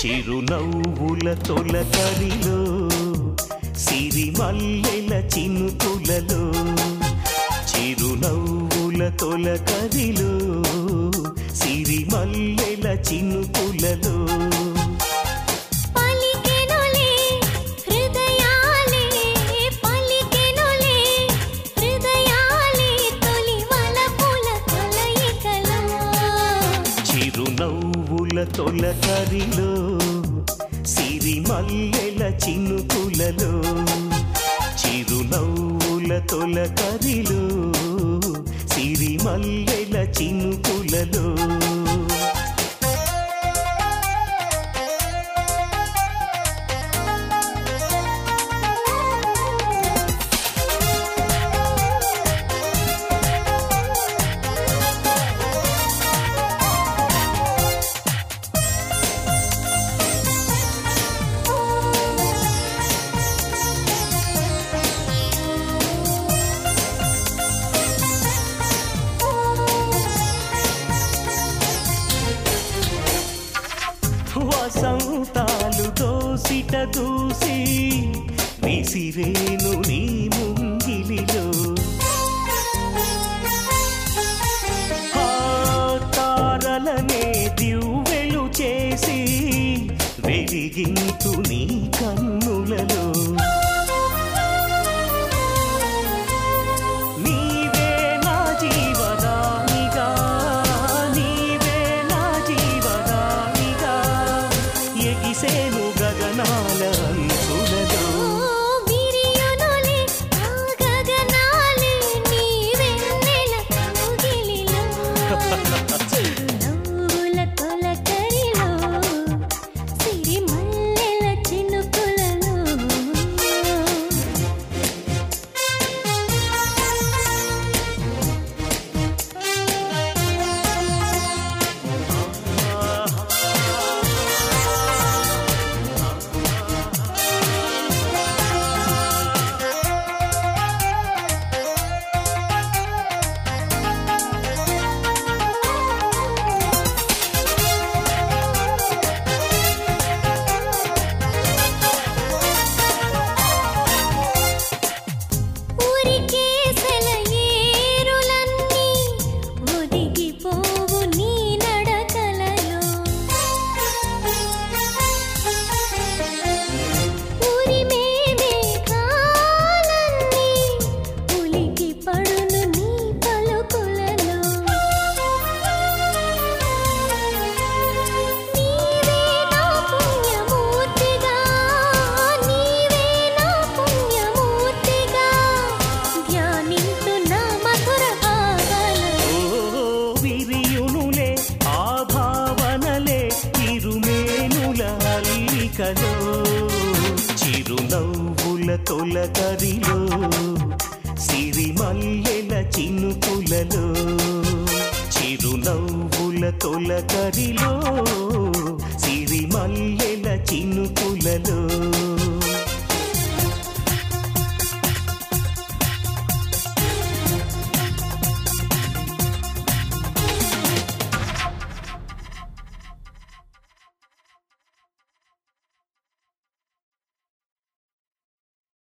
చిరునవ్వుల తొలకరిలో సిరిమల్లెల చినుకులలో చిరునవ్వుల తొలకరిలో సిరిమల్లెల చినుకులలో పలికెనులే హృదయాలే పలికెనులే హృదయాలే తొలి వలపుల కలయికలో చిరునవ్వుల తొలకరిలో సిరిమల్లెల చినుకులలో చిరునవ్వుల తొలకరిలో సిరిమల్లెల చినుకులలో వసంతాలు దోసిట దూసి విసిరేను నీ ముంగిలిలో ఆ తారలనే దివ్వెలు చేసి వెలిగింతు నీ కన్నులలో నీవే నా జీవదానిగా నీవే నా జీవదానిగా ఎగిసేను గగనాల అంచులలో ఓ విరియునులే ఆ గగనాలే నీ వెన్నెల కౌగిలిలో చిరునవ్వుల తొలకరిలో సిరిమల్లెల చినుకులలో ఊరికేసల ఏరులన్నీ ఒదిగిపోవు నీ నడకలలో ఊరిమేమే కాలన్నీ ఉలికి పడును నీ పలుకులలో నీవే నా పుణ్యమూర్తిగా నీవే నా పుణ్యమూర్తిగా ధ్యానింతు నా మధుర భావనలు ఓ విరియునులే ఆ భావనలే ఇరుమేనుల అల్లికలో చిరునవ్వుల తొలకరిలో సిరిమల్లెల చినుకులలో చిరునవ్వుల తొలకరిలో సిరిమల్లెల చినుకులలో